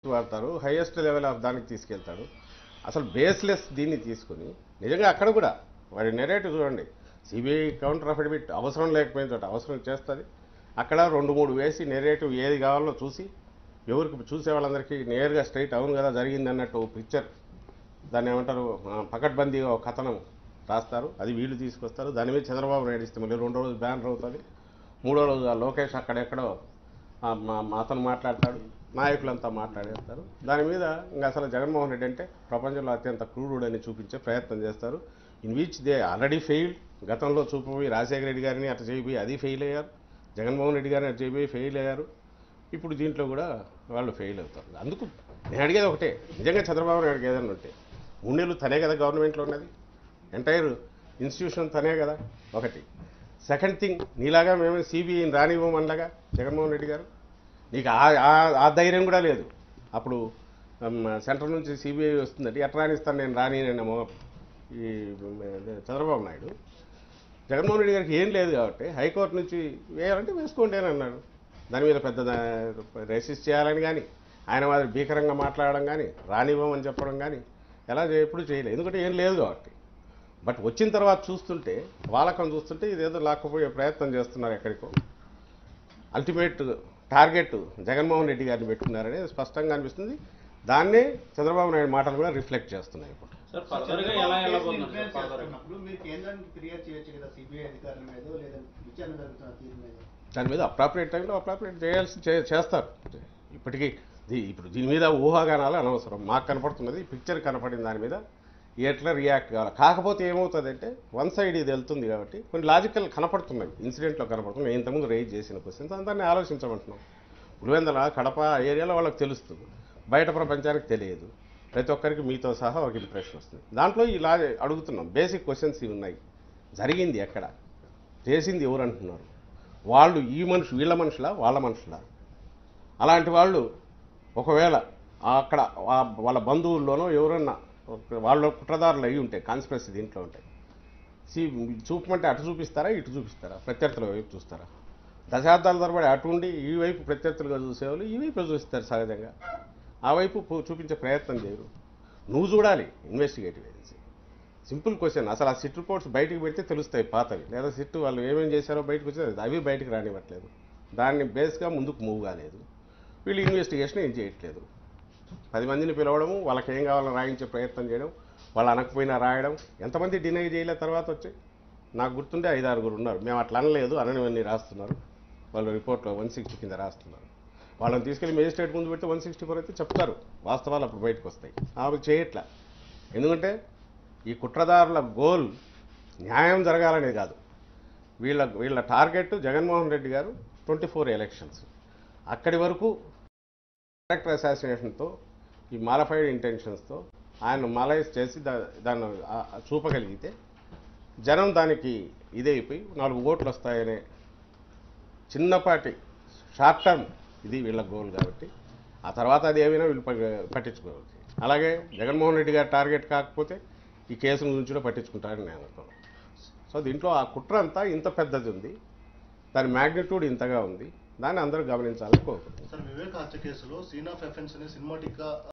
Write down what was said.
వాడతారు highest level of దానికి తీసుకెళ్తాడు అసలు బేస్లెస్ దీన్ని తీసుకుని నిజంగా అక్కడ కూడా వాడి నెరేటివ్ చూడండి సిబిఐ కౌంటర్ అఫిడవిట్ అవసరం లేకపోయిన చోట అవసరం చేస్తుంది అక్కడ రెండు మూడు వేసి నెరేటివ్ ఏది కావాలో చూసి ఎవరికి చూసే వాళ్ళందరికీ నేరుగా స్ట్రైట్ అవును కదా జరిగింది అన్నట్టు పిక్చర్ దాన్ని ఏమంటారు ఆ, పకడ్బందీగా ఒక కథనం రాస్తారు అది వీళ్ళు తీసుకొస్తారు దాని మీద చంద్రబాబు నాయుడు ఇస్తే మళ్ళీ రెండో రోజు బ్యానర్ అవుతుంది మూడో రోజు ఆ లోకేష్ అక్కడెక్కడో ఆ, మా- మా అతను మాట్లాడతాడు నాయకులంతా మాట్లాడేస్తారు దాని మీద ఇంకా అసలు జగన్మోహన్ రెడ్డి అంటే ప్రపంచంలో అత్యంత క్రూరుడని చూపించే ప్రయత్నం చేస్తారు in which they already fail గతంలో చూపిపోయి రాజశేఖర రెడ్డి గారిని అట్లా చేయబోయి అది ఫెయిల్ అయ్యారు జగన్మోహన్ రెడ్డి గారిని అట్లా చేయబోయి ఫెయిల్ అయ్యారు ఇప్పుడు దీంట్లో కూడా వాళ్ళు ఫెయిల్ అవుతారు అందుకు నేను అడిగేది ఒకటే నిజంగా చంద్రబాబు నాయుడుకి ఏదైనా ఉంటే మూడేళ్ళు తనే కదా గవర్నమెంట్లో ఉన్నది ఎంటైర్ ఇన్స్టిట్యూషన్ తనే కదా ఒకటి సెకండ్ థింగ్ నీలాగా మేము సిబిఐని రానివ్వమనలాగా జగన్మోహన్ రెడ్డి గారు నీకు ఆ- ఆ- ఆ ధైర్యం కూడా లేదు అప్పుడు ఉమ్, సెంటర్ నుంచి సిబిఐ వస్తుందంటే ఎట్లా రానిస్తాను నేను రానినేమో ఈ ఉమ్, చంద్రబాబు నాయుడు జగన్మోహన్ రెడ్డి గారికి ఏం లేదు కాబట్టి హైకోర్టు నుంచి వేయాలంటే వేసుకోండి అని అన్నాడు దాని మీద పెద్ద రెసిస్ట్ చేయాలని కానీ ఆయన మాదిరి భీకరంగా మాట్లాడడం కానీ రానివ్వమని చెప్పడం కానీ ఎలా చే- ఎప్పుడు చేయలేదు ఎందుకంటే ఏం లేదు కాబట్టి బట్ వచ్చిన తర్వాత చూస్తుంటే వాళ్ళకం చూస్తుంటే ఇదేదో లాక్కపోయే ప్రయత్నం చేస్తున్నారు ఎక్కడికో అల్టిమేట్ టార్గెట్ జగన్మోహన్ రెడ్డి గారిని పెట్టుకున్నారని స్పష్టంగా అనిపిస్తుంది దాన్నే చంద్రబాబు నాయుడు మాటలు కూడా రిఫ్లెక్ట్ చేస్తున్నాయి ఇప్పుడు సార్ ఫర్దర్ గా ఎలా ఎలా పోతున్నారు సార్ ఫర్దర్ గా? చేస్తున్నప్పుడు మీరు కేంద్రానికి ఫిర్యాదు చేయొచ్చు కదా సిబిఐ అధికారుల మీద లేదా విచారణ జరుగుతున్న తీరు మీద దాని మీద అప్రాప్రియేట్ టైంలో అప్రాప్రియేట్ చేయాల్సి చే- చేస్తారు ఇప్పటికీ దీ- ఇప్పుడు దీని మీద ఊహాగానాలు అనవసరం మాకు కనపడుతున్నది పిక్చర్ కనపడిన దాని మీద ఎట్లా రియాక్ట్ కావాలి కాకపోతే ఏమవుతుందంటే వన్ సైడ్ ఇది వెళ్తుంది కాబట్టి కొన్ని లాజికల్ కనపడుతున్నాయి ఇన్సిడెంట్లో కనపడుతున్నాయి నేను ఇంతకుముందు రేజ్ చేసిన క్వశ్చన్స్ దాన్ని ఆలోచించమంటున్నాం పులివెందల కడప ఆ ఏరియాలో వాళ్ళకి తెలుస్తుంది బయట ప్రపంచానికి తెలియదు ప్రతి ఒక్కరికి మీతో సహా ఒక ఇంప్రెషన్ వస్తుంది దాంట్లో ఇలా అడుగుతున్నాం బేసిక్ క్వశ్చన్స్ ఇవి ఉన్నాయి జరిగింది ఎక్కడ చేసింది ఎవరు అంటున్నారు వాళ్ళు ఈ మనుషు వీళ్ళ మనుషులా వాళ్ళ మనుషులా అలాంటి వాళ్ళు ఒకవేళ అక్కడ వా- వాళ్ళ బంధువుల్లోనో ఎవరన్నా ఒక- వాళ్ళ కుట్రదారులు అయి ఉంటాయి కాన్స్పిరసీ దీంట్లో ఉంటాయి సి చూపమంటే అటు చూపిస్తారా ఇటు చూపిస్తారా ప్రత్యర్థుల వైపు చూస్తారా దశాబ్దాల తరబడి అటు ఉండి ఈ వైపు ప్రత్యర్థులుగా చూసేవాళ్ళు ఈ వైపు చూపిస్తారు సహజంగా ఆ వైపు పో- చూపించే ప్రయత్నం చేయరు నువ్వు చూడాలి ఇన్వెస్టిగేటివ్ ఏజెన్సీ సింపుల్ క్వశ్చన్ అసలు ఆ సిట్ రిపోర్ట్స్ బయటికి పెడితే తెలుస్తాయి పాతవి లేదా సిట్ వాళ్ళు ఏమేం చేశారో బయటకు వచ్చేది అవి బయటికి రానివ్వట్లేదు దాన్ని బేస్గా ముందుకు మూవ్ కాలేదు వీళ్ళు ఇన్వెస్టిగేషన్ ఏం చేయట్లేదు పది మందిని పిలవడము వాళ్ళకి ఏం కావాలో రాయించే ప్రయత్నం చేయడం వాళ్ళు అనకపోయినా రాయడం ఎంతమంది డినై చేయలే తర్వాత వచ్చి నాకు గుర్తుండే ఐదు ఆరుగురు ఉన్నారు మేము అట్లా అనలేదు అననివన్నీ రాస్తున్నారు వాళ్ళు రిపోర్ట్లో వన్ సిక్స్టీ కింద రాస్తున్నారు వాళ్ళని తీసుకెళ్లి మేజిస్ట్రేట్ ముందు పెడితే వన్ సిక్స్టీ ఫోర్ అయితే చెప్తారు వాస్తవాలు అప్పుడు బయటకు వస్తాయి ఆమె చేయట్లా ఎందుకంటే ఈ కుట్రదారుల గోల్ న్యాయం జరగాలనేది కాదు వీళ్ళ వీళ్ళ టార్గెట్ జగన్మోహన్ రెడ్డి గారు ట్వంటీ ఫోర్ ఎలక్షన్స్ అక్కడి వరకు క్యారెక్టర్ అసాసినేషన్తో ఈ మాలఫైడ్ ఇంటెన్షన్స్తో ఆయన మాలైజ్ చేసి దా దాన్ని ఆ- ఆ చూపగలిగితే జనం దానికి ఇదైపోయి నాలుగు ఓట్లు వస్తాయనే చిన్నపాటి షార్ట్ టర్మ్ ఇది వీళ్ళ గోల్ కాబట్టి ఆ తర్వాత అది ఏమైనా వీళ్ళు ప- పట్టించుకోవచ్చు అలాగే జగన్మోహన్ రెడ్డి గారి టార్గెట్ కాకపోతే ఈ కేసు గురించి కూడా పట్టించుకుంటారని నేను అనుకోను సో దీంట్లో ఆ కుట్ర అంతా ఇంత పెద్దది ఉంది దాని మ్యాగ్నిట్యూడ్ ఇంతగా ఉంది దాన్ని అందరూ గమనించాలని కోరుకుంటున్నాను సార్ వివేక్ హత్య కేసులో సీన్ ఆఫ్ ఎఫెన్స్ అనే సినిమాటిక్ గా